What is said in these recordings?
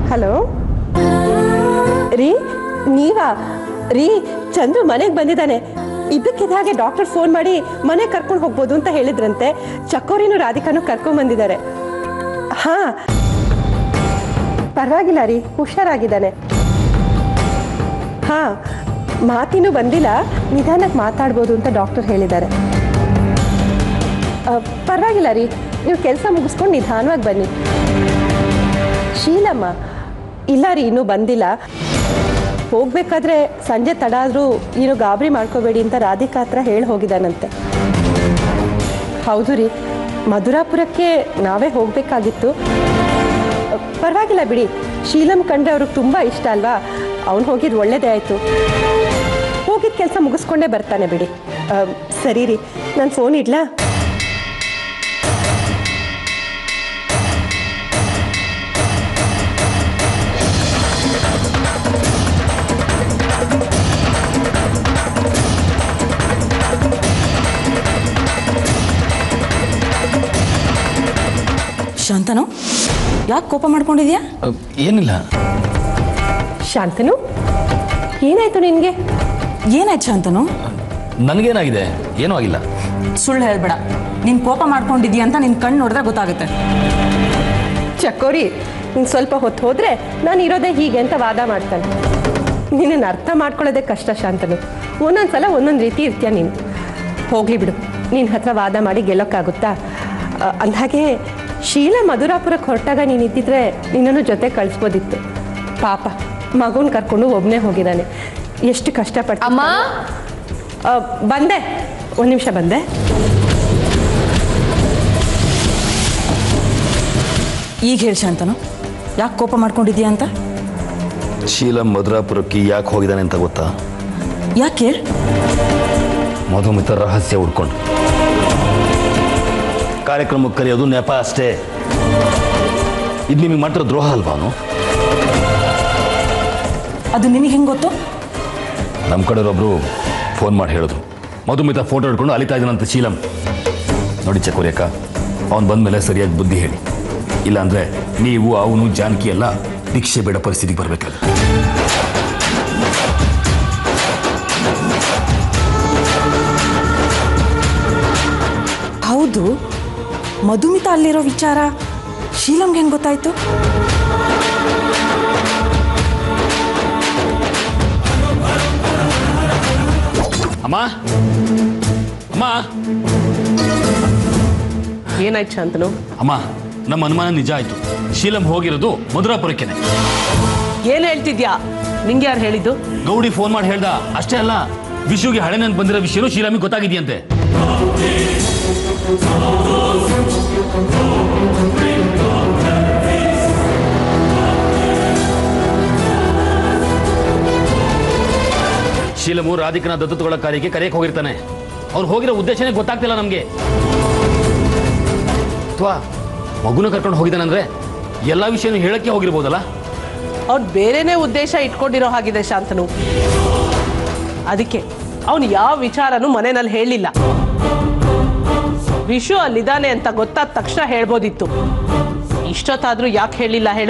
Hello ರೀ ನೀವಾ ರೀ ಚಂದ್ರು ಮನೆಗೆ ಬಂದಿದ್ದಾನೆ ಇದಕ್ಕಿದ ಹಾಗೆ ಡಾಕ್ಟರ್ ಫೋನ್ ಮಾಡಿ ಮನೆ ಕರ್ಕೊಂಡು ಹೋಗ್ಬೋದು ಅಂತ ಹೇಳಿದ್ರಂತೆ ಚಕೋರಿನೂ ರಾಧಿಕಾನು ಕರ್ಕೊಂಡ್ ಬಂದಿದ್ದಾರೆ ಹಾ ಪರವಾಗಿಲ್ಲ ರೀ ಹುಷಾರಾಗಿದ್ದಾನೆ ಹಾ ಮಾತಿನೂ ಬಂದಿಲ್ಲ ನಿಧಾನಕ್ಕೆ ಮಾತಾಡ್ಬೋದು ಅಂತ ಡಾಕ್ಟರ್ ಹೇಳಿದ್ದಾರೆ ಆ, ಪರವಾಗಿಲ್ಲ ರೀ ನೀವು ಕೆಲಸ ಮುಗಿಸ್ಕೊಂಡು ನಿಧಾನವಾಗಿ ಬನ್ನಿ ಶೀಲಮ್ಮ ಇಲ್ಲ ರೀ ಇನ್ನೂ ಬಂದಿಲ್ಲ ಹೋಗ್ಬೇಕಾದ್ರೆ ಸಂಜೆ ತಡ ಆದರೂ ಏನು ಗಾಬರಿ ಮಾಡ್ಕೋಬೇಡಿ ಅಂತ ರಾಧಿಕಾ ಹತ್ರ ಹೇಳಿ ಹೋಗಿದ್ದಾನಂತೆ ಹೌದು ರೀ ಮಧುರಾಪುರಕ್ಕೆ ನಾವೇ ಹೋಗಬೇಕಾಗಿತ್ತು ಪರವಾಗಿಲ್ಲ ಬಿಡಿ ಶೀಲಂ ಕಂಡ್ರೆ ಅವ್ರಿಗೆ ತುಂಬ ಇಷ್ಟ ಅಲ್ವಾ ಅವ್ನು ಹೋಗಿದ್ದು ಒಳ್ಳೇದೇ ಆಯಿತು ಹೋಗಿದ್ದ ಕೆಲಸ ಮುಗಿಸ್ಕೊಂಡೇ ಬರ್ತಾನೆ ಬಿಡಿ ಆ, ಸರಿ ರೀ ನಾನು ಫೋನ್ ಇಡ್ಲಾ ಶಾಂತನು ಯಾಕೆ ಕೋಪ ಮಾಡ್ಕೊಂಡಿದ್ಯಾ ಅ, ಏನಿಲ್ಲ ಶಾಂತನು ಏನಾಯ್ತು ನಿನಗೆ ಏನಾಯ್ತು ಶಾಂತನು ನನಗೇನಾಗಿದೆ ಏನೂ ಆಗಿಲ್ಲ ಸುಳ್ಳು ಹೇಳ್ಬೇಡ ನೀನ್ ಕೋಪ ಮಾಡ್ಕೊಂಡಿದ್ಯಾ ಅಂತ ನಿನ್ ಕಣ್ಣು ನೋಡಿದ್ರೆ ಗೊತ್ತಾಗುತ್ತೆ ಚಕೋರಿ ನೀನು ಸ್ವಲ್ಪ ಹೊತ್ತು ಹೋದ್ರೆ ನಾನು ಇರೋದೇ ಹೀಗೆ ಅಂತ ವಾದ ಮಾಡ್ತಾನೆ ನಿನ್ನನ್ನು ಅರ್ಥ ಮಾಡ್ಕೊಳ್ಳೋದೇ ಕಷ್ಟ ಶಾಂತನು ಒಂದೊಂದು ಸಲ ಒಂದೊಂದು ರೀತಿ ಇರ್ತೀಯ ನೀನು ಹೋಗ್ಲಿ ಬಿಡು ನಿನ್ನ ಹತ್ರ ವಾದ ಮಾಡಿ ಗೆಲ್ಲೋಕ್ಕಾಗುತ್ತಾ ಅ, ಅಂದ್ಹಾಗೆ ಶೀಲಾ ಮಧುರಾಪುರಕ್ಕೆ ಹೊರಟಾಗ ನೀನು ಇದ್ದಿದ್ರೆ ನಿನ್ನನ್ನು ಜೊತೆ ಕಳಿಸ್ಬೋದಿತ್ತು ಪಾಪ ಮಗುನ ಕರ್ಕೊಂಡು ಒಬ್ಬನೇ ಹೋಗಿದ್ದಾನೆ ಎಷ್ಟು ಕಷ್ಟಪಟ್ಟು ಅಮ್ಮ ಅ, ಬಂದೆ ಒಂದು ನಿಮಿಷ ಬಂದೆ ಈಗ ಹೇಳಿ ಶಾಂತನು ಯಾಕೆ ಕೋಪ ಮಾಡ್ಕೊಂಡಿದ್ಯಾ ಅಂತ ಶೀಲ ಮಧುರಾಪುರಕ್ಕೆ ಯಾಕೆ ಹೋಗಿದ್ದಾನೆ ಅಂತ ಗೊತ್ತಾ ಯಾಕೆ ಹೇಳಿ ಮಧುಮಿತ ರಹಸ್ಯ ಹುಡ್ಕೊಂಡು ಕಾರ್ಯಕ್ರಮಕ್ಕೆ ಕರೆಯೋದು ನೆಪ ಅಷ್ಟೇ ಇದು ನಿಮಗೆ ಮಾತ್ರ ದ್ರೋಹ ಅಲ್ವಾನು ಅದು ನಿನಗೆ ಹೆಂಗೆ ಗೊತ್ತು ನಮ್ಮ ಕಡೆಯವ್ರೊಬ್ರು ಫೋನ್ ಮಾಡಿ ಹೇಳಿದ್ರು ಮಧುಮಿತ ಫೋಟೋ ಹಿಡ್ಕೊಂಡು ಅಲಿತಾ ಇದ್ದಾನಂತ ಶೀಲಂ ನೋಡಿ ಚಕೋರಿಯಕ್ಕ ಅವ್ನು ಬಂದಮೇಲೆ ಸರಿಯಾಗಿ ಬುದ್ಧಿ ಹೇಳಿ ಇಲ್ಲಾಂದ್ರೆ ನೀವು ಅವನು ಜಾನಕಿ ಎಲ್ಲ ಭಿಕ್ಷೆ ಬೇಡ ಪರಿಸ್ಥಿತಿಗೆ ಬರಬೇಕಾಗುತ್ತೆ ಹೌದು ಮಧುಮಿತಾ ಅಲ್ಲಿರೋ ವಿಚಾರ ಶೀಲಂಗೆ ಹೆಂಗೆ ಗೊತ್ತಾಯ್ತು ಅಮ್ಮ ಅಮ್ಮ ಏನಾಯ್ತು ಶಾಂತನು ಅಮ್ಮ ನಮ್ಮ ಅನುಮಾನ ನಿಜ ಆಯ್ತು ಶೀಲಂ ಹೋಗಿರೋದು ಮಧುರಾಪುರಕ್ಕೇನೆ ಏನ್ ಹೇಳ್ತಿದ್ಯಾ ನಿಂಗೆ ಯಾರು ಹೇಳಿದ್ದು ಗೌಡಿ ಫೋನ್ ಮಾಡಿ ಹೇಳ್ದ ಅಷ್ಟೇ ಅಲ್ಲ ವಿಶುಗೆ ಹಳೆ ನೆನ್ಪು ಬಂದಿರೋ ವಿಷಯನೂ ಶೀಲಾಮಿಗೆ ಗೊತ್ತಾಗಿದೆಯಂತೆ ಶೀಲಮು ರಾಧಿಕನ ದತ್ತು ತಗೊಳ್ಳೋ ಕಾರ್ಯಕ್ಕೆ ಕರೆಯಕ್ಕೆ ಹೋಗಿರ್ತಾನೆ ಅವ್ನು ಹೋಗಿರೋ ಉದ್ದೇಶನೇ ಗೊತ್ತಾಗ್ತಿಲ್ಲ ನಮಗೆ ಅಥವಾ ಮಗುನ ಕರ್ಕೊಂಡು ಹೋಗಿದ್ದಾನಂದ್ರೆ ಎಲ್ಲ ವಿಷಯನೂ ಹೇಳಕ್ಕೆ ಹೋಗಿರ್ಬೋದಲ್ಲ ಅವ್ನು ಬೇರೆನೇ ಉದ್ದೇಶ ಇಟ್ಕೊಂಡಿರೋ ಹಾಗಿದೆ ಶಾಂತನು ಅದಕ್ಕೆ ಅವನು ಯಾವ ವಿಚಾರನೂ ಮನೆಯಲ್ಲಿ ಹೇಳಿಲ್ಲ ವಿಶು ಅಲ್ಲಿದ್ದಾನೆ ಅಂತ ಗೊತ್ತಾದ ತಕ್ಷಣ ಹೇಳ್ಬೋದಿತ್ತು ಇಷ್ಟೊತ್ತಾದ್ರೂ ಯಾಕೆ ಹೇಳಿಲ್ಲ ಹೇಳು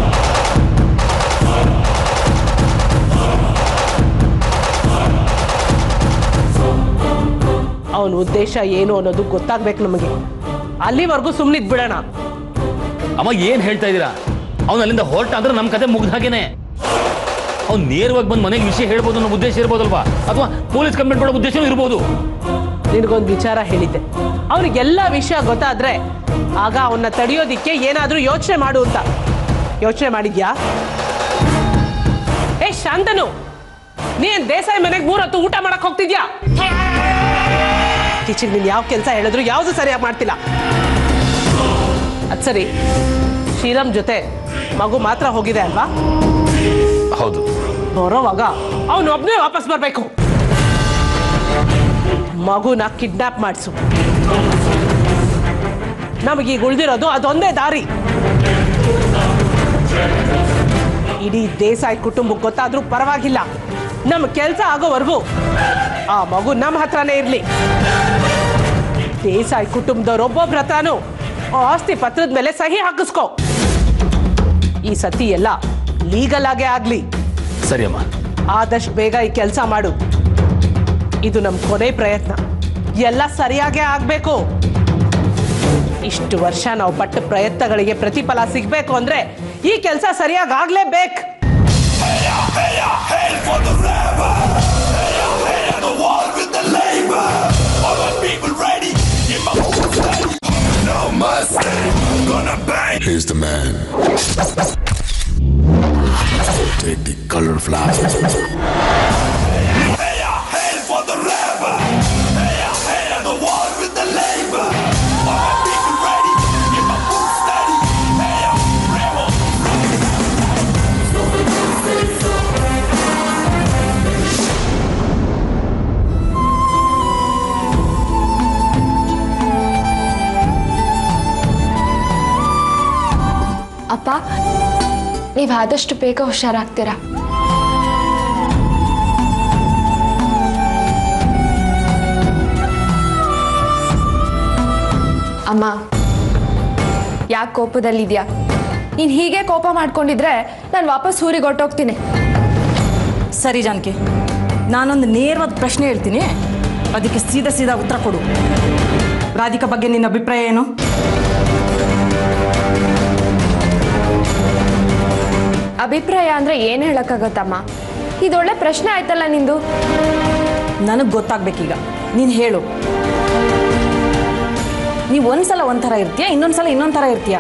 ಅವನ ಉದ್ದೇಶ ಏನು ಅನ್ನೋದು ಗೊತ್ತಾಗ್ಬೇಕು ನಮಗೆ ಅಲ್ಲಿವರೆಗೂ ಸುಮ್ಮನಿದ್ ಬಿಡೋಣ ಅಮ್ಮ ಏನ್ ಹೇಳ್ತಾ ಇದ್ದೀರಾ ಅವ್ನು ಅಲ್ಲಿಂದ ಹೊರಟ ಅಂದ್ರೆ ನಮ್ಮ ಕತೆ ಮುಗ್ದ ಹಾಗೇನೆ ಅವ್ನು ನೇರವಾಗಿ ಬಂದು ಮನೆಗೆ ವಿಷಯ ಹೇಳ್ಬೋದು ಅನ್ನೋ ಉದ್ದೇಶ ಇರ್ಬೋದಲ್ವಾ ಅಥವಾ ಪೊಲೀಸ್ ಕಂಪ್ಲೇಂಟ್ ಮಾಡೋ ಉದ್ದೇಶನೂ ಇರ್ಬೋದು ನಿನಗೊಂದು ವಿಚಾರ ಹೇಳಿದ್ದೆ ಅವನಿಗೆಲ್ಲ ವಿಷಯ ಗೊತ್ತಾದ್ರೆ ಆಗ ಅವನ್ನ ತಡೆಯೋದಿಕ್ಕೆ ಏನಾದ್ರೂ ಯೋಚನೆ ಮಾಡು ಅಂತ ಯೋಚನೆ ಮಾಡಿದ್ಯಾ ಏ ಶಾಂತನು ನೀನ್ ದೇಸಾಯಿ ಮನೆಗೆ ಮೂರೊತ್ತು ಊಟ ಮಾಡಕ್ ಹೋಗ್ತಿದ್ಯಾ ಟೀಚಿಂಗ್ ನೀನ್ ಯಾವ ಕೆಲಸ ಹೇಳಿದ್ರು ಯಾವ್ದು ಸರಿಯಾಗಿ ಮಾಡ್ತಿಲ್ಲ ಅದ್ ಸರಿ ಶ್ರೀರಾಮ್ ಜೊತೆ ಮಗು ಮಾತ್ರ ಹೋಗಿದೆ ಅಲ್ವಾ ಹೌದು ಬರೋವಾಗ ಅವನು ಒಬ್ನೇ ವಾಪಸ್ ಬರ್ಬೇಕು ಮಗುನ ಕಿಡ್ನಾಪ್ ಮಾಡಿಸು ನಮಗೀಗ ಉಳಿದಿರೋದು ಅದೊಂದೇ ದಾರಿ ಇಡೀ ದೇಸಾಯಿ ಕುಟುಂಬಕ್ಕೆ ಗೊತ್ತಾದ್ರೂ ಪರವಾಗಿಲ್ಲ ನಮ್ಮ ಕೆಲಸ ಆಗೋವರೆಗೂ ಆ ಮಗು ನಮ್ಮ ಹತ್ರನೇ ಇರ್ಲಿ ದೇಸಾಯಿ ಕುಟುಂಬದವ್ರು ಒಬ್ಬೊಬ್ರ ಹತ್ರನೂ ಆ ಆಸ್ತಿ ಪತ್ರದ ಮೇಲೆ ಸಹಿ ಹಾಕಿಸ್ಕೋ ಈ ಸತಿ ಎಲ್ಲ ಲೀಗಲ್ ಆಗೇ ಆಗ್ಲಿ ಸರಿ ಅಮ್ಮ ಆದಷ್ಟು ಬೇಗ ಈ ಕೆಲಸ ಮಾಡು ಇದು ನಮ್ಮ ಕೊನೆ ಪ್ರಯತ್ನ ಎಲ್ಲ ಸರಿಯಾಗೇ ಆಗ್ಬೇಕು ಇಷ್ಟು ವರ್ಷ ನಾವು ಪಟ್ಟ ಪ್ರಯತ್ನಗಳಿಗೆ ಪ್ರತಿಫಲ ಸಿಗ್ಬೇಕು ಅಂದ್ರೆ ಈ ಕೆಲಸ ಸರಿಯಾಗಿ ಆಗ್ಲೇಬೇಕು Here's the man. Take the color flower. ಅಪ್ಪ ನೀವು ಆದಷ್ಟು ಬೇಗ ಹುಷಾರಾಗ್ತೀರಾ ಅಮ್ಮ ಯಾಕೆ ಕೋಪದಲ್ಲಿದ್ಯಾ ನೀನು ಹೀಗೆ ಕೋಪ ಮಾಡ್ಕೊಂಡಿದ್ರೆ ನಾನು ವಾಪಸ್ ಊರಿಗೆ ಹೊರ್ಟೋಗ್ತೀನಿ ಸರಿ ಜಾನಕಿ ನಾನೊಂದು ನೇರವಾದ ಪ್ರಶ್ನೆ ಹೇಳ್ತೀನಿ ಅದಕ್ಕೆ ಸೀದಾ ಸೀದಾ ಉತ್ತರ ಕೊಡು ರಾಧಿಕಾ ಬಗ್ಗೆ ನಿನ್ನ ಅಭಿಪ್ರಾಯ ಏನು ಅಭಿಪ್ರಾಯ ಅಂದ್ರೆ ಏನು ಹೇಳಕ್ಕಾಗತ್ತಮ್ಮ ಇದೊಳ್ಳೆ ಪ್ರಶ್ನೆ ಆಯ್ತಲ್ಲ ನಿಂದು ನನಗೆ ಗೊತ್ತಾಗ್ಬೇಕೀಗ ನೀನು ಹೇಳು ನೀವು ಒಂದ್ಸಲ ಒಂಥರ ಇರ್ತೀಯ ಇನ್ನೊಂದ್ಸಲ ಇನ್ನೊಂದು ಥರ ಇರ್ತೀಯ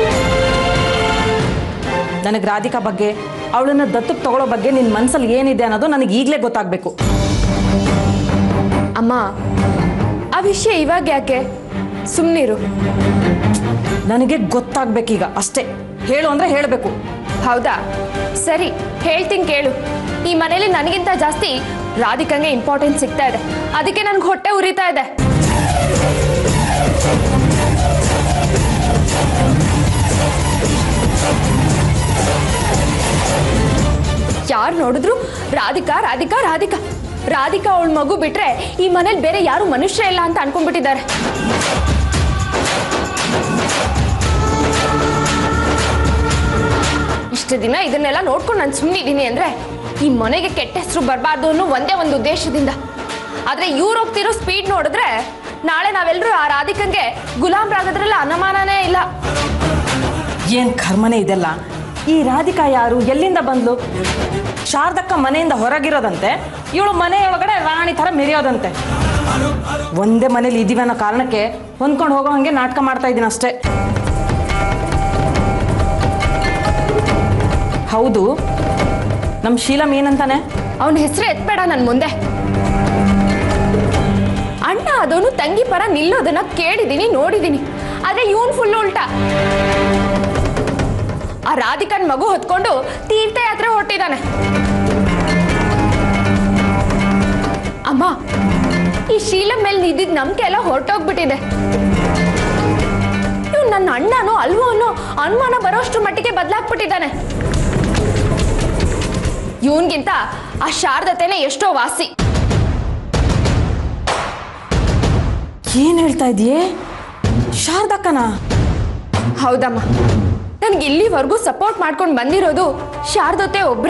ನನಗೆ ರಾಧಿಕಾ ಬಗ್ಗೆ ಅವಳನ್ನ ದತ್ತಕ್ಕೆ ತಗೊಳ್ಳೋ ಬಗ್ಗೆ ನಿನ್ನ ಮನಸ್ಸಲ್ಲಿ ಏನಿದೆ ಅನ್ನೋದು ನನಗೆ ಈಗಲೇ ಗೊತ್ತಾಗಬೇಕು ಅಮ್ಮ ಆ ವಿಷಯ ಇವಾಗ ಯಾಕೆ ಸುಮ್ಮನಿರು ನನಗೆ ಗೊತ್ತಾಗ್ಬೇಕೀಗ ಅಷ್ಟೇ ಹೇಳು ಅಂದರೆ ಹೇಳಬೇಕು ಹೌದಾ ಸರಿ ಹೇಳ್ತೀನಿ ಕೇಳು ಈ ಮನೇಲಿ ನನಗಿಂತ ಜಾಸ್ತಿ ರಾಧಿಕಂಗೆ ಇಂಪಾರ್ಟೆನ್ಸ್ ಸಿಗ್ತಾ ಇದೆ ಅದಕ್ಕೆ ನನ್ಗೆ ಹೊಟ್ಟೆ ಉರಿತಾ ಇದೆ ಯಾರು ನೋಡಿದ್ರು ರಾಧಿಕಾ ರಾಧಿಕಾ ರಾಧಿಕಾ ರಾಧಿಕಾ ಅವಳ ಮಗು ಬಿಟ್ರೆ ಈ ಮನೇಲಿ ಬೇರೆ ಯಾರು ಮನುಷ್ಯ ಇಲ್ಲ ಅಂತ ಅನ್ಕೊಂಡ್ಬಿಟ್ಟಿದ್ದಾರೆ ಇಷ್ಟು ದಿನ ಇದನ್ನೆಲ್ಲ ನೋಡ್ಕೊಂಡು ನಾನು ಸುಮ್ಮನಿದ್ದೀನಿ ಅಂದ್ರೆ ಈ ಮನೆಗೆ ಕೆಟ್ಟ ಹೆಸರು ಬರಬಾರ್ದು ಅನ್ನೋ ಒಂದೇ ಒಂದು ಉದ್ದೇಶದಿಂದ ಆದ್ರೆ ಇವ್ರು ಹೋಗ್ತಿರೋ ಸ್ಪೀಡ್ ನೋಡಿದ್ರೆ ನಾಳೆ ನಾವೆಲ್ಲರೂ ಆ ರಾಧಿಕಂಗೆ ಗುಲಾಮ್ರಾಗೋದ್ರಲ್ಲ ಅನುಮಾನನೇ ಇಲ್ಲ ಏನು ಕರ್ಮನೆ ಇದೆಲ್ಲ ಈ ರಾಧಿಕಾ ಯಾರು ಎಲ್ಲಿಂದ ಬಂದ್ಲು ಶಾರದಕ್ಕ ಮನೆಯಿಂದ ಹೊರಗಿರೋದಂತೆ ಇವಳು ಮನೆಯೊಳಗಡೆ ರಾಣಿ ಥರ ಮೆರೆಯೋದಂತೆ ಒಂದೇ ಮನೇಲಿ ಇದೀವಿ ಅನ್ನೋ ಕಾರಣಕ್ಕೆ ಹೊಂದ್ಕೊಂಡು ಹೋಗೋ ಹಂಗೆ ನಾಟಕ ಮಾಡ್ತಾ ಇದ್ದೀನಿ ಅಷ್ಟೇ ಹೌದು ನಮ್ಮ ಶೀಲಂ ಏನಂತಾನೆ ಅವನ ಹೆಸರು ಎತ್ಬೇಡ ನನ್ನ ಮುಂದೆ ಅಣ್ಣ ಅದವನು ತಂಗಿ ಪರ ನಿಲ್ಲೋದನ್ನ ಕೇಳಿದೀನಿ ನೋಡಿದೀನಿ ಆದ್ರೆ ಇವನ್ ಫುಲ್ ಉಲ್ಟಾ ಆ ರಾಧಿಕನ್ ಮಗು ಹೊತ್ಕೊಂಡು ತೀರ್ಥಯಾತ್ರೆ ಹೊರಟಿದ್ದಾನೆ ಅಮ್ಮ ಈ ಶೀಲಂ ಮೇಲೆ ನಿದ್ದಿದ್ ನಂಬಿಕೆ ಎಲ್ಲ ಹೊರಟೋಗ್ಬಿಟ್ಟಿದೆ ಇವ್ ನನ್ನ ಅಣ್ಣನೋ ಅಲ್ವೋ ಅನ್ನೋ ಅನುಮಾನ ಬರೋಷ್ಟು ಮಟ್ಟಿಗೆ ಬದಲಾಗ್ಬಿಟ್ಟಿದ್ದಾನೆ ಇವನ್ಗಿಂತ ಆ ಶಾರದತೆನೆ ಎಷ್ಟೋ ವಾಸಿ ಏನು ಹೇಳ್ತಾ ಇದೆಯೇ ಶಾರದಕ್ಕನಾ ಹೌದಮ್ಮ ನನ್ಗೆ ಇಲ್ಲಿವರೆಗೂ ಸಪೋರ್ಟ್ ಮಾಡ್ಕೊಂಡು ಬಂದಿರೋದು ಶಾರದತೆ ಒಬ್ರೆ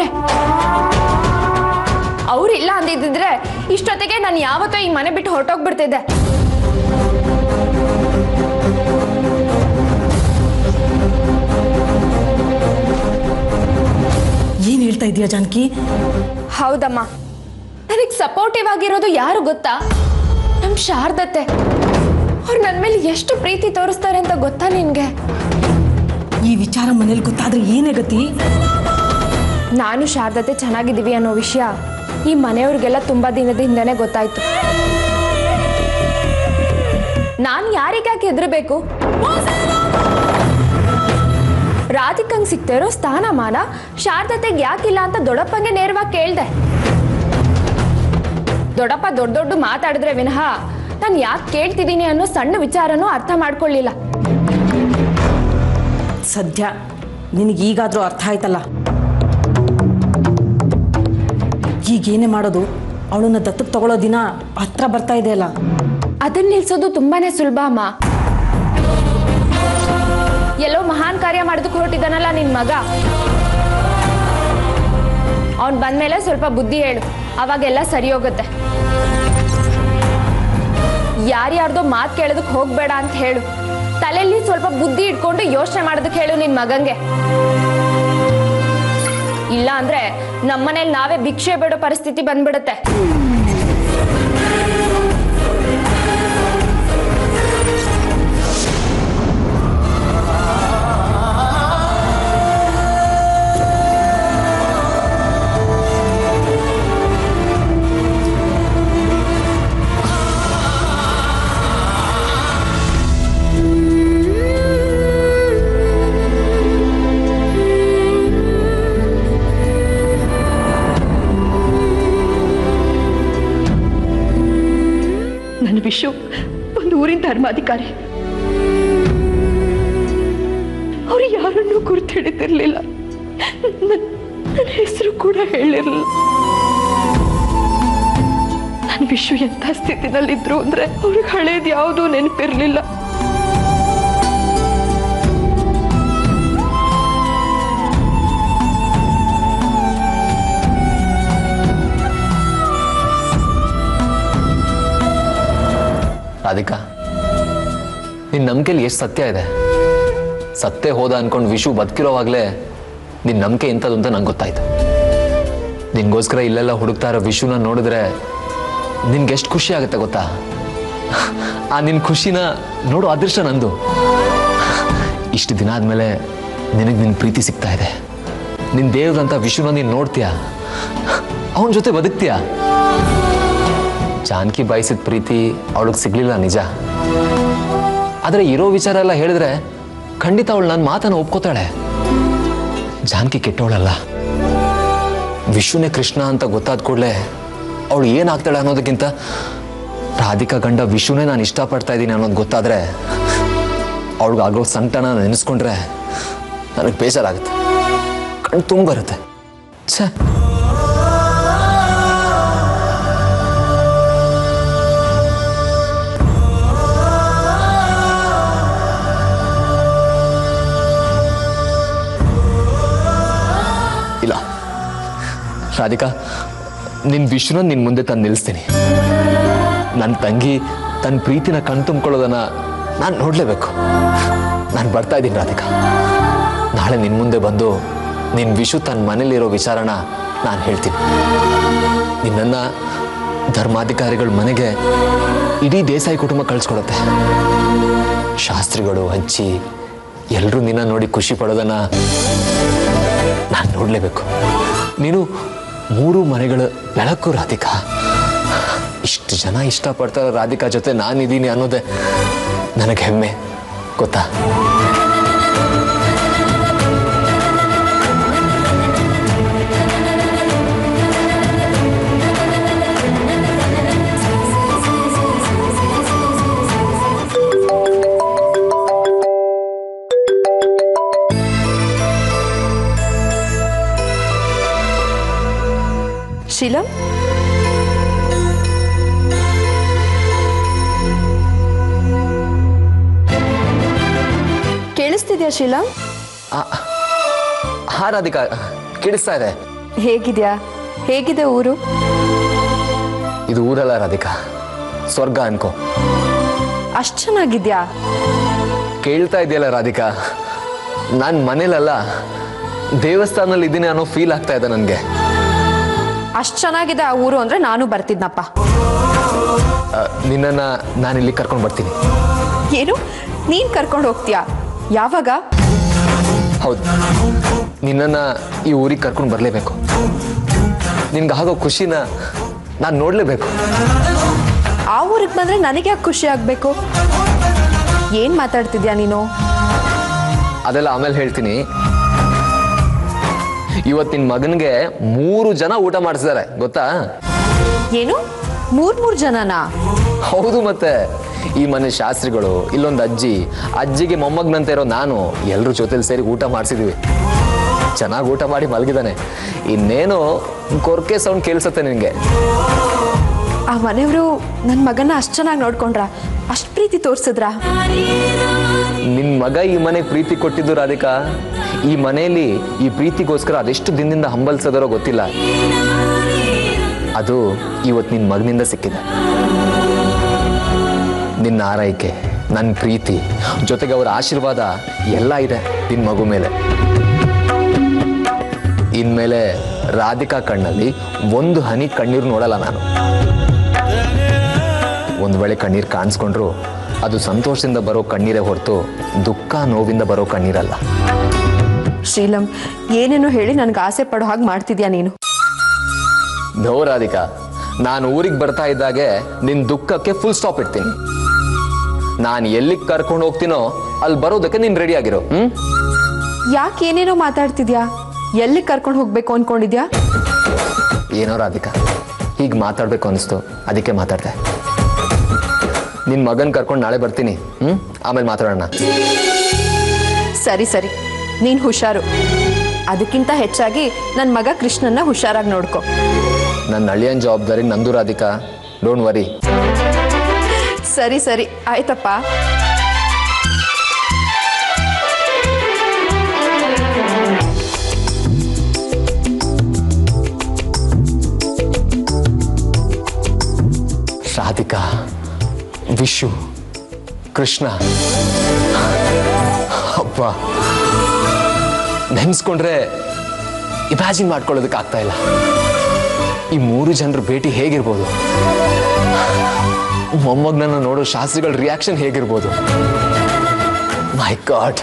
ಅವ್ರಿಲ್ಲ ಅಂದಿದ್ದಿದ್ರೆ ಇಷ್ಟೊತ್ತಿಗೆ ನಾನು ಯಾವತ್ತೋ ಈ ಮನೆ ಬಿಟ್ಟು ಹೊರಟೋಗ್ಬಿಡ್ತಿದ್ದೆ ಏನು ಹೇಳ್ತಾ ಇದೀಯ ಜಾನಕಿ ಹೌದಮ್ಮ ನನಗೆ ಸಪೋರ್ಟಿವ್ ಆಗಿರೋದು ಯಾರು ಗೊತ್ತಾ ನಮ್ ಶಾರದತೆ ಅವ್ರು ನನ್ನ ಮೇಲೆ ಎಷ್ಟು ಪ್ರೀತಿ ತೋರಿಸ್ತಾರೆ ಅಂತ ಗೊತ್ತಾ ನಿನ್ಗೆ ಈ ವಿಚಾರ ಮನೇಲಿ ಗೊತ್ತಾದ್ರೆ ಏನೇ ಗತಿ ನಾನು ಶಾರದತೆ ಚೆನ್ನಾಗಿದ್ದೀವಿ ಅನ್ನೋ ವಿಷಯ ಈ ಮನೆಯವ್ರಿಗೆಲ್ಲ ತುಂಬಾ ದಿನದಿಂದನೇ ಗೊತ್ತಾಯ್ತು ನಾನು ಯಾರಿಗ್ಯಾಕೆ ಹೆದರ್ಬೇಕು ರಾಧಿಕಂಗ್ ಸಿಗ್ತಿರೋ ಸ್ಥಾನಮಾನ ಶಾರದತೆಗೆ ಯಾಕಿಲ್ಲ ಅಂತ ದೊಡ್ಡಪ್ಪಂಗೆ ನೇರವಾಗಿ ಕೇಳ್ದೆ ದೊಡ್ಡಪ್ಪ ದೊಡ್ಡ ದೊಡ್ಡ ಮಾತಾಡಿದ್ರೆ ವಿನಃ ನಾನು ಯಾಕೆ ಕೇಳ್ತಿದ್ದೀನಿ ಅನ್ನೋ ಸಣ್ಣ ವಿಚಾರನೂ ಅರ್ಥ ಮಾಡ್ಕೊಳ್ಳಿಲ್ಲ ಸದ್ಯ ನಿನಗೀಗಾದರೂ ಅರ್ಥ ಆಯ್ತಲ್ಲ ಈಗೇನೇ ಮಾಡೋದು ಅವಳನ್ನ ದತ್ತಕ್ಕೆ ತಗೊಳ್ಳೋ ದಿನ ಹತ್ರ ಬರ್ತಾ ಇದೆ ಅಲ್ಲ ಅದನ್ನ ನಿಲ್ಸೋದು ತುಂಬಾನೇ ಸುಲಭ ಅಮ್ಮ ಎಲ್ಲೋ ಮಹಾನ್ ಕಾರ್ಯ ಮಾಡೋದಕ್ಕೆ ಹೊರಟಿದ್ದಾನಲ್ಲ ನಿನ್ ಮಗ ಅವ್ನ್ ಬಂದ್ಮೇಲೆ ಸ್ವಲ್ಪ ಬುದ್ಧಿ ಹೇಳು ಅವಾಗೆಲ್ಲ ಸರಿ ಹೋಗುತ್ತೆ ಯಾರ್ಯಾರ್ದೋ ಮಾತು ಕೇಳೋದಕ್ಕೆ ಹೋಗ್ಬೇಡ ಅಂತ ಹೇಳು ತಲೆಯಲ್ಲಿ ಸ್ವಲ್ಪ ಬುದ್ಧಿ ಇಟ್ಕೊಂಡು ಯೋಚನೆ ಮಾಡೋದಕ್ಕೆ ಹೇಳು ನಿನ್ ಮಗಂಗೆ ಇಲ್ಲ ಅಂದ್ರೆ ನಮ್ಮನೇಲಿ ನಾವೇ ಭಿಕ್ಷೆ ಬೇಡೋ ಪರಿಸ್ಥಿತಿ ಬಂದ್ಬಿಡುತ್ತೆ ನನ್ನ ವಿಶ್ವ ಒಂದು ಊರಿನ ಧರ್ಮಾಧಿಕಾರಿ ಅವರು ಯಾರನ್ನೂ ಗುರುತು ಹಿಡಿತಿರ್ಲಿಲ್ಲ ನನ್ನ ಹೆಸರು ಕೂಡ ಹೇಳಿರಲಿಲ್ಲ ನನ್ನ ವಿಶ್ವ ಎಂಥ ಸ್ಥಿತಿನಲ್ಲಿದ್ರು ಅಂದ್ರೆ ಅವ್ರಿಗೆ ಹಳೇದು ಯಾವುದೂ ನೆನಪಿರ್ಲಿಲ್ಲ ರಾಧಿಕಾ ನಿನ್ನ ನಂಬಿಕೆಲಿ ಎಷ್ಟು ಸತ್ಯ ಇದೆ ಸತ್ತೇ ಹೋದ ಅನ್ಕೊಂಡು ವಿಶು ಬದುಕಿರೋವಾಗಲೇ ನಿನ್ನ ನಂಬಿಕೆ ಎಂಥದ್ದು ಅಂತ ನಂಗೆ ಗೊತ್ತಾಯ್ತು ನಿನ್ಗೋಸ್ಕರ ಇಲ್ಲೆಲ್ಲ ಹುಡುಕ್ತಾ ಇರೋ ವಿಶುನ ನೋಡಿದ್ರೆ ನಿನ್ಗೆ ಎಷ್ಟು ಖುಷಿ ಆಗುತ್ತೆ ಗೊತ್ತಾ ಆ ನಿನ್ನ ಖುಷಿನ ನೋಡು ಅದೃಷ್ಟ ನಂದು ಇಷ್ಟು ದಿನ ಆದಮೇಲೆ ನಿನಗೆ ನಿನ್ನ ಪ್ರೀತಿ ಸಿಗ್ತಾ ಇದೆ ನಿನ್ನ ದೇವ್ರಂತ ವಿಶುನ ನೀನು ನೋಡ್ತೀಯ ಅವನ ಜೊತೆ ಬದುಕ್ತೀಯ ಜಾನಕಿ ಬಯಸಿದ ಪ್ರೀತಿ ಅವಳಿಗೆ ಸಿಗ್ಲಿಲ್ಲ ನಿಜ ಆದರೆ ಇರೋ ವಿಚಾರ ಎಲ್ಲ ಹೇಳಿದ್ರೆ ಖಂಡಿತ ಅವಳು ನನ್ನ ಮಾತನ್ನು ಒಪ್ಕೋತಾಳೆ ಜಾನಕಿ ಕೆಟ್ಟವಳಲ್ಲ ವಿಶ್ವನೇ ಕೃಷ್ಣ ಅಂತ ಗೊತ್ತಾದ ಕೂಡಲೇ ಅವಳು ಏನಾಗ್ತಾಳೆ ಅನ್ನೋದಕ್ಕಿಂತ ರಾಧಿಕಾ ಗಂಡ ವಿಶ್ವನೇ ನಾನು ಇಷ್ಟಪಡ್ತಾ ಇದ್ದೀನಿ ಅನ್ನೋದು ಗೊತ್ತಾದರೆ ಅವಳಿಗಾಗೋ ಸಂಕಟನ ನೆನೆಸ್ಕೊಂಡ್ರೆ ನನಗೆ ಬೇಜಾರಾಗುತ್ತೆ ಕಣ್ಣು ತುಂಬ ಬರುತ್ತೆ ಛೇ ಇಲ್ಲ ರಾಧಿಕಾ ನಿನ್ನ ವಿಷ್ಣು ನಿನ್ನ ಮುಂದೆ ತಂದು ನಿಲ್ಲಿಸ್ತೀನಿ ನನ್ನ ತಂಗಿ ತನ್ನ ಪ್ರೀತಿನ ಕಣ್ ತುಂಬ್ಕೊಳ್ಳೋದನ್ನ ನಾನು ನೋಡಲೇಬೇಕು ನಾನು ಬರ್ತಾ ಇದ್ದೀನಿ ರಾಧಿಕಾ ನಾಳೆ ನಿನ್ನ ಮುಂದೆ ಬಂದು ನಿನ್ನ ವಿಶು ತನ್ನ ಮನೇಲಿರೋ ವಿಚಾರನ ನಾನು ಹೇಳ್ತೀನಿ ನಿನ್ನನ್ನು ಧರ್ಮಾಧಿಕಾರಿಗಳ ಮನೆಗೆ ಇಡೀ ದೇಸಾಯಿ ಕುಟುಂಬ ಕಳಿಸ್ಕೊಡುತ್ತೆ ಶಾಸ್ತ್ರಿಗಳು ಅಜ್ಜಿ ಎಲ್ಲರೂ ನಿನ್ನ ನೋಡಿ ಖುಷಿ ಪಡೋದನ್ನ ನಾನು ನೋಡಲೇಬೇಕು ನೀನು ಮೂರು ಮನೆಗಳ ಬೆಳಕು ರಾಧಿಕಾ ಇಷ್ಟು ಜನ ಇಷ್ಟಪಡ್ತಾರೋ ರಾಧಿಕಾ ಜೊತೆ ನಾನಿದ್ದೀನಿ ಅನ್ನೋದೇ ನನಗೆ ಹೆಮ್ಮೆ ಗೊತ್ತಾ ಶೀಲಾ ಕೇಳಿಸ್ತಿದ್ಯಾ ಶೀಲಾ ಹಾ ರಾಧಿಕಾ ಕೇಳಿಸ್ತಾ ಇದೆ ಹೇಗಿದ್ಯಾ ಹೇಗಿದೆ ಊರು ಇದು ಊರಲ್ಲ ರಾಧಿಕಾ ಸ್ವರ್ಗ ಅನ್ಕೋ ಅಷ್ಟು ಚೆನ್ನಾಗಿದ್ಯಾ ಕೇಳ್ತಾ ಇದೆಯಲ್ಲ ರಾಧಿಕಾ ನಾನು ಮನೇಲಲ್ಲ ದೇವಸ್ಥಾನದಲ್ಲಿ ಇದ್ದೀನಿ ಅನ್ನೋ ಫೀಲ್ ಆಗ್ತಾ ಇದೆ ನನಗೆ ಅಷ್ಟು ಚೆನ್ನಾಗಿದೆ ಆ ಊರು ಅಂದ್ರೆ ನಾನು ಬರ್ತಿದ್ನಪ್ಪ ನಿನ್ನನ್ನು ನಾನು ಇಲ್ಲಿ ಕರ್ಕೊಂಡು ಬರ್ತೀನಿ ಏನು ನೀನ್ ಕರ್ಕೊಂಡು ಹೋಗ್ತೀಯಾ ಯಾವಾಗ ಹೌದು ನಿನ್ನನ್ನು ಈ ಊರಿಗೆ ಕರ್ಕೊಂಡು ಬರಲೇಬೇಕು ನಿನ್ಗೆ ಆಗೋ ಖುಷಿನ ನಾನು ನೋಡಲೇಬೇಕು ಆ ಊರಿಗೆ ಬಂದ್ರೆ ನನಗೆ ಯಾಕೆ ಖುಷಿ ಆಗ್ಬೇಕು ಏನ್ ಮಾತಾಡ್ತಿದ್ಯಾ ನೀನು ಅದೆಲ್ಲ ಆಮೇಲೆ ಹೇಳ್ತೀನಿ ಇವತ್ತು ನಿನ್ನ ಮಗನಿಗೆ ಮೂರು ಜನ ಊಟ ಮಾಡಿಸಿದ್ದಾರೆ ಗೊತ್ತಾ ಏನು ಮೂರ್ ಮೂರ್ ಜನನಾ ಹೌದು ಮತ್ತೆ ಈ ಮನೆ ಶಾಸ್ತ್ರಿಗಳು ಇಲ್ಲೊಂದು ಅಜ್ಜಿ ಅಜ್ಜಿಗೆ ಮೊಮ್ಮಗನಂತ ಇರೋ ನಾನು ಎಲ್ಲರೂ ಜೊತೆಲಿ ಸೇರಿ ಊಟ ಮಾಡಿಸಿದ್ವಿ ಚೆನ್ನಾಗಿ ಊಟ ಮಾಡಿ ಮಲಗಿದಾನೆ ಇನ್ನೇನು ಕೊರ್ಕೆ ಸೌಂಡ್ ಕೇಳಿಸುತ್ತೆ ನಿನಗೆ ಆ ಮನೆಯವರು ನನ್ನ ಮಗನ ಅಷ್ಟು ಚೆನ್ನಾಗಿ ನೋಡ್ಕೊಂಡ್ರ ಅಷ್ಟು ಪ್ರೀತಿ ತೋರ್ಸಿದ್ರಾ ನಿನ್ನ ಮಗ ಈ ಮನೆಗೆ ಪ್ರೀತಿ ಕೊಟ್ಟಿದ್ದು ರಾಧಿಕಾ ಈ ಮನೆಯಲ್ಲಿ ಈ ಪ್ರೀತಿಗೋಸ್ಕರ ಅದೆಷ್ಟು ದಿನದಿಂದ ಹಂಬಲ್ಸೋದಾರೋ ಗೊತ್ತಿಲ್ಲ ಅದು ಇವತ್ತು ನಿನ್ನ ಮಗನಿಂದ ಸಿಕ್ಕಿದೆ ನಿನ್ನ ಆರೈಕೆ ನನ್ನ ಪ್ರೀತಿ ಜೊತೆಗೆ ಅವರ ಆಶೀರ್ವಾದ ಎಲ್ಲ ಇದೆ ನಿನ್ನ ಮಗು ಮೇಲೆ ಇನ್ಮೇಲೆ ರಾಧಿಕಾ ಕಣ್ಣಲ್ಲಿ ಒಂದು ಹನಿ ಕಣ್ಣೀರು ನೋಡಲ್ಲ ನಾನು ಒಂದು ವೇಳೆ ಕಣ್ಣೀರು ಕಾಣಿಸ್ಕೊಂಡ್ರು ಅದು ಸಂತೋಷದಿಂದ ಬರೋ ಕಣ್ಣೀರೇ ಹೊರತು ದುಃಖ ನೋವಿಂದ ಬರೋ ಕಣ್ಣೀರಲ್ಲ ಶ್ರೀಲಂ ಏನೇನೋ ಹೇಳಿ ನನ್ಗೆ ಆಸೆ ಪಡೋ ಹಾಗೆ ಮಾಡ್ತಿದ್ಯಾ ನೀನು ನೋ ರಾಧಿಕಾ ನಾನು ಊರಿಗೆ ಬರ್ತಾ ಇದ್ದಾಗೆ ನಿನ್ನ ದುಃಖಕ್ಕೆ ಫುಲ್ ಸ್ಟಾಪ್ ಇಡ್ತೀನಿ ನಾನು ಎಲ್ಲಿಗೆ ಕರ್ಕೊಂಡು ಹೋಗ್ತೀನೋ ಅಲ್ಲಿ ಬರೋದಕ್ಕೆ ನೀನು ರೆಡಿ ಆಗಿರೋ ಹ್ಮ್ ಯಾಕೆ ಏನೇನೋ ಮಾತಾಡ್ತಿದ್ಯಾ ಎಲ್ಲಿ ಕರ್ಕೊಂಡು ಹೋಗ್ಬೇಕು ಅನ್ಕೊಂಡಿದ್ಯಾ ಏನೋ ರಾಧಿಕಾ ಹೀಗೆ ಮಾತಾಡ್ಬೇಕು ಅನಿಸ್ತು ಅದಕ್ಕೆ ಮಾತಾಡ್ದೆ ನಿನ್ನ ಮಗನ್ ಕರ್ಕೊಂಡು ನಾಳೆ ಬರ್ತೀನಿ ಹ್ಮ್ ಆಮೇಲೆ ಮಾತಾಡೋಣ ಸರಿ ಸರಿ ನೀನ್ ಹುಷಾರು ಅದಕ್ಕಿಂತ ಹೆಚ್ಚಾಗಿ ನನ್ನ ಮಗ ಕೃಷ್ಣನ್ನ ಹುಷಾರಾಗಿ ನೋಡ್ಕೊ ನನ್ನ ಅಳಿಯನ್ ಜವಾಬ್ದಾರಿ ನಂದು ರಾಧಿಕಾ ಡೋಂಟ್ ವರಿ ಸರಿ ಸರಿ ಆಯ್ತಪ್ಪ ರಾಧಿಕಾ ವಿಶು ಕೃಷ್ಣ ಅಪ್ಪ ನೆನ್ಸ್ಕೊಂಡ್ರೆ ಇಮ್ಯಾಜಿನ್ ಮಾಡ್ಕೊಳ್ಳೋದಕ್ಕೆ ಆಗ್ತಾ ಇಲ್ಲ ಈ ಮೂರು ಜನರ ಭೇಟಿ ಹೇಗಿರ್ಬೋದು ಮೊಮ್ಮಗನನ್ನ ನೋಡೋ ಶಾಸ್ತ್ರಿಗಳ ರಿಯಾಕ್ಷನ್ ಹೇಗಿರ್ಬೋದು ಮೈ ಗಾಡ್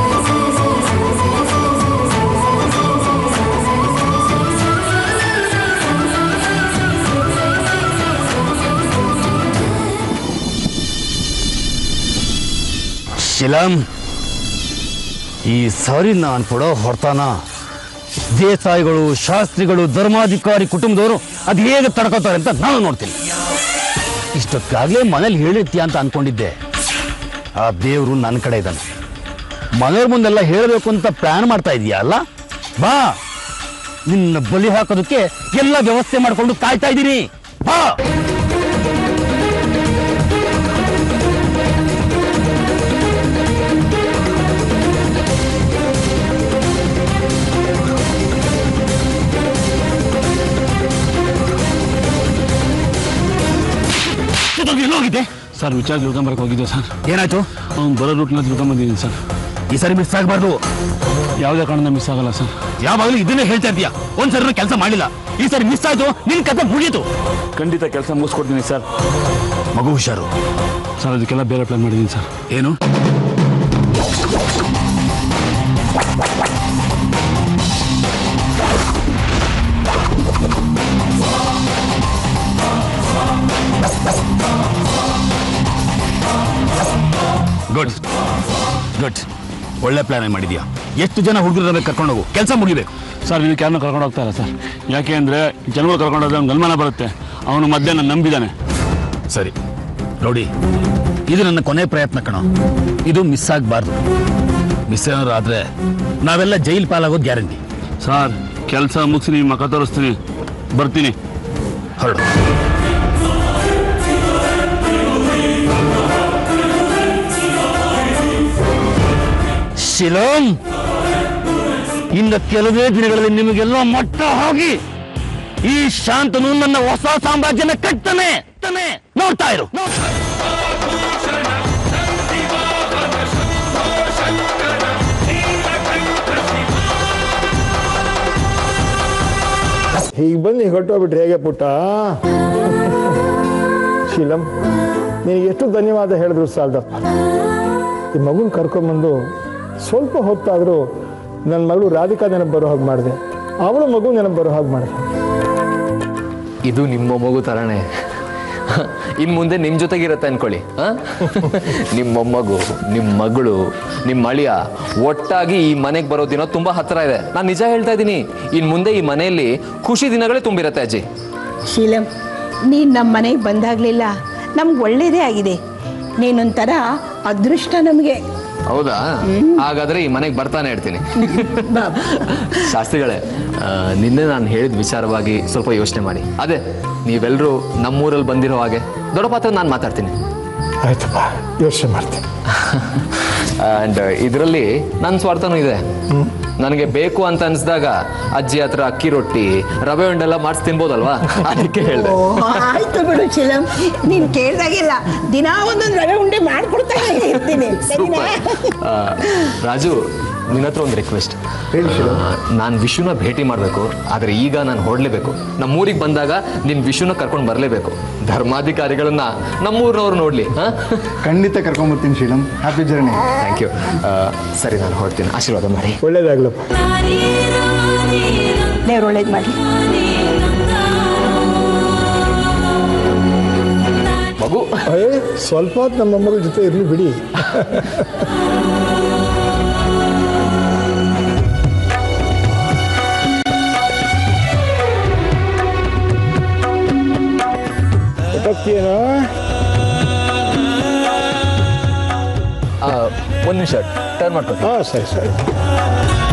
ಶಿಲಂ ಈ ಸಾರಿ ನಾನು ಕೊಡೋ ಹೊರತಾನ ದೇಸಾಯಿಗಳು ಶಾಸ್ತ್ರಿಗಳು ಧರ್ಮಾಧಿಕಾರಿ ಕುಟುಂಬದವರು ಅದು ಹೇಗೆ ತಡ್ಕೋತಾರೆ ಅಂತ ನಾನು ನೋಡ್ತೀನಿ ಇಷ್ಟೊತ್ತಾಗಲೇ ಮನೇಲಿ ಹೇಳಿರ್ತೀಯ ಅಂತ ಅನ್ಕೊಂಡಿದ್ದೆ ಆ ದೇವರು ನನ್ನ ಕಡೆ ಇದ್ದಾನೆ ಮನೆಯವ್ರ ಮುಂದೆಲ್ಲ ಹೇಳಬೇಕು ಅಂತ ಪ್ಲಾನ್ ಮಾಡ್ತಾ ಇದೀಯ ಅಲ್ಲ ಬಾ ನಿನ್ನ ಬಲಿ ಹಾಕೋದಕ್ಕೆ ಎಲ್ಲ ವ್ಯವಸ್ಥೆ ಮಾಡ್ಕೊಂಡು ಕಾಯ್ತಾ ಇದ್ದೀನಿ ಬಾ ಎಲ್ಲೋಗಿದೆ ಸರ್ ವಿಚಾರ ತಿಳ್ಕೊಂಬರಕ್ಕೆ ಹೋಗಿದ್ದೆ ಸರ್ ಏನಾಯ್ತು ಅವ್ನು ಬರೋ ರೂಟ್ನಲ್ಲಿ ತಿಳ್ಕೊಂಬಂದಿದ್ದೀನಿ ಸರ್ ಈ ಸರಿ ಮಿಸ್ ಆಗಬಾರ್ದು ಯಾವುದೇ ಕಾರಣದಿಂದ ಮಿಸ್ ಆಗಲ್ಲ ಸರ್ ಯಾವಾಗಲೂ ಇದನ್ನೇ ಹೇಳ್ತಾ ಇದ್ದೀಯ ಒಂದ್ಸರಿ ಕೆಲಸ ಮಾಡಿಲ್ಲ ಈ ಸರಿ ಮಿಸ್ ಆಯ್ತು ನಿನ್ ಕತೆ ಮುಗೀತು ಖಂಡಿತ ಕೆಲಸ ಮುಗಿಸ್ಕೊಡ್ತೀನಿ ಸರ್ ಮಗು ಹುಷಾರು ಸರ್ ಅದಕ್ಕೆಲ್ಲ ಬೇರೆ ಪ್ಲಾನ್ ಮಾಡಿದ್ದೀನಿ ಸರ್ ಏನು ಗುಡ್ ಗುಡ್ ಒಳ್ಳೆ ಪ್ಲಾನ್ ಮಾಡಿದ್ಯಾ ಎಷ್ಟು ಜನ ಹುಡುಗರ ಕರ್ಕೊಂಡು ಹೋಗು ಕೆಲಸ ಮುಗಿಬೇಕು ಸರ್ ಇದಕ್ಕೆ ಯಾರನ್ನೂ ಕರ್ಕೊಂಡು ಹೋಗ್ತಾ ಇಲ್ಲ ಸರ್ ಯಾಕೆ ಅಂದರೆ ಜನಗಳು ಕರ್ಕೊಂಡು ಹೋದ್ರೆ ಅವ್ನಿಗೆ ಅನುಮಾನ ಬರುತ್ತೆ ಅವನು ಮಧ್ಯೆ ನನ್ನ ನಂಬಿದ್ದಾನೆ ಸರಿ ನೋಡಿ ಇದು ನನ್ನ ಕೊನೆ ಪ್ರಯತ್ನ ಕಣೋ ಇದು ಮಿಸ್ ಆಗಬಾರ್ದು ಮಿಸ್ ಏನಾದ್ರು ಆದ್ರೆ ನಾವೆಲ್ಲ ಜೈಲ್ ಪಾಲಾಗೋದು ಗ್ಯಾರಂಟಿ ಸರ್ ಕೆಲಸ ಮುಗಿಸಿ ನಿಮ್ಮ ಮಕ್ಕ ತೋರಿಸ್ತೀನಿ ಬರ್ತೀನಿ ಹೊರಡು ಶಿಲೋಮ್ ಇನ್ನು ಕೆಲವೇ ದಿನಗಳಲ್ಲಿ ನಿಮಗೆಲ್ಲ ಮಟ್ಟ ಹೋಗಿ ಈ ಶಾಂತನು ನನ್ನ ಹೊಸ ಸಾಮ್ರಾಜ್ಯನ ಕಟ್ತಾನೆ ತಾನೆ ನೋಡ್ತಾ ಇರು ನೋಡ್ತಾ ಇರು. ಹೀಗೆ ಬಂದು ಹೊಟ್ಟೋಗ್ಬಿಟ್ರೆ ಹೇಗೆ ಪುಟ್ಟ ಶೀಲಂ ನಿನಗೆ ಎಷ್ಟು ಧನ್ಯವಾದ ಹೇಳಿದ್ರು ಸಾಲ್ದಪ್ಪ ಈ ಮಗುನ ಕರ್ಕೊಂಬಂದು ಸ್ವಲ್ಪ ಹೊತ್ತಾದರೂ ನನ್ನ ಮಗಳು ರಾಧಿಕಾ ನೆನಪು ಬರೋ ಹಾಗೆ ಮಾಡಿದೆ ಅವಳ ಮಗು ನೆನಪು ಬರೋ ಹಾಗೆ ಮಾಡಿದೆ ಇದು ನಿಮ್ಮ ಮಗು ತರಾನೇ ಇನ್ ಮುಂದೆ ನಿಮ್ ಜೊತೆಗಿರತ್ತೆ ಅನ್ಕೊಳ್ಳಿ ಆ? ನಿಮ್ಮ ಮೊಮ್ಮಗು ನಿಮ್ಮ ಮಗಳು ನಿಮ್ಮ ಅಳಿಯ ಒಟ್ಟಾಗಿ ಈ ಮನೆಗೆ ಬರೋ ದಿನ ತುಂಬಾ ಹತ್ರ ಇದೆ ನಾನು ನಿಜ ಹೇಳ್ತಾ ಇದ್ದೀನಿ ಇನ್ ಮುಂದೆ ಈ ಮನೆಯಲ್ಲಿ ಖುಷಿ ದಿನಗಳೇ ತುಂಬಿರತ್ತೆ ಅಜ್ಜಿ ಶೀಲಂ ನೀನು ನಮ್ಮ ಮನೆಗೆ ಬಂದಾಗಲಿಲ್ಲ ನಮ್ಗೆ ಒಳ್ಳೇದೇ ಆಗಿದೆ ನೀನೊಂಥರ ಅದೃಷ್ಟ ನಮಗೆ ಹೌದಾ ಹಾಗಾದ್ರೆ ಈ ಮನೆಗೆ ಬರ್ತಾನೆ ಇರ್ತೀನಿ ಶಾಸ್ತ್ರಿಗಳೇ ಆ, ನಿನ್ನೆ ನಾನು ಹೇಳಿದ ವಿಚಾರವಾಗಿ ಸ್ವಲ್ಪ ಯೋಚನೆ ಮಾಡಿ ಅದೇ ನೀವೆಲ್ಲರೂ ನಮ್ಮೂರಲ್ಲಿ ಬಂದಿರೋ ಹಾಗೆ ದೊಡ್ಡ ಪಾತ್ರ ನಾನು ಮಾತಾಡ್ತೀನಿ ಆಯ್ತಪ್ಪ ಯೋಚನೆ ಮಾಡ್ತೀನಿ ಆ್ಯಂಡ್ ಇದರಲ್ಲಿ ನನ್ನ ಸ್ವಾರ್ಥನೂ ಇದೆ ನನಗೆ ಬೇಕು ಅಂತ ಅನಿಸಿದಾಗ ಅಜ್ಜಿ ಹತ್ರ ಅಕ್ಕಿ ರೊಟ್ಟಿ ರವೆ ಉಂಡೆಲ್ಲ ಮಾಡಿಸಿ ತಿನ್ಬೋದಲ್ವಾ ಅದಕ್ಕೆ ಹೇಳಿದೆ ಓ ಆಯ್ತು ಬಿಡು ಚಿಲಂ ನೀನ್ ಕೇಳ್ದಾಗೆಲ್ಲ ದಿನಾ ಒಂದೊಂದು ರವೆ ಉಂಡೆ ಮಾಡ್ಕೊಡ್ತಾನೆ ಇರ್ತೀನಿ ಸರಿನಾ ಆ, ರಾಜು ನಿನ್ನ ಹತ್ರ ಒಂದು ರಿಕ್ವೆಸ್ಟ್ ಹೇಳಿ ಶಿಲಂ ನಾನು ವಿಶುನ ಭೇಟಿ ಮಾಡಬೇಕು ಆದರೆ ಈಗ ನಾನು ಹೊರಡಲೇಬೇಕು ನಮ್ಮೂರಿಗೆ ಬಂದಾಗ ನಿನ್ನ ವಿಶುನ ಕರ್ಕೊಂಡು ಬರಲೇಬೇಕು ಧರ್ಮಾಧಿಕಾರಿಗಳನ್ನ ನಮ್ಮೂರಿನವ್ರು ನೋಡಲಿ ಹಾಂ ಖಂಡಿತ ಕರ್ಕೊಂಬರ್ತೀನಿ ಶೀಲಂ ಹ್ಯಾಪಿ ಜರ್ನಿ ಥ್ಯಾಂಕ್ ಯು ಸರಿ ನಾನು ಹೊರಡ್ತೀನಿ ಆಶೀರ್ವಾದ ಮಾಡಿ ಒಳ್ಳೇದಾಗ್ಲಪ್ಪ ದೇವ್ರು ಒಳ್ಳೇದು ಮಾಡಿ ಮಗು ಅಯ್ಯೇ ಸ್ವಲ್ಪ ಹೊತ್ತು ನಮ್ಮ ಮೊಮ್ಮಗಳ ಜೊತೆ ಇರಲಿ ಬಿಡಿ ಗೊತ್ತಾಗ್ತೀಯೇನೋ ಒಂದು ನಿಮಿಷ ಟರ್ನ್ ಮಾಡ್ಕೊತೀನಿ ಹಾಂ ಸರಿ ಸರಿ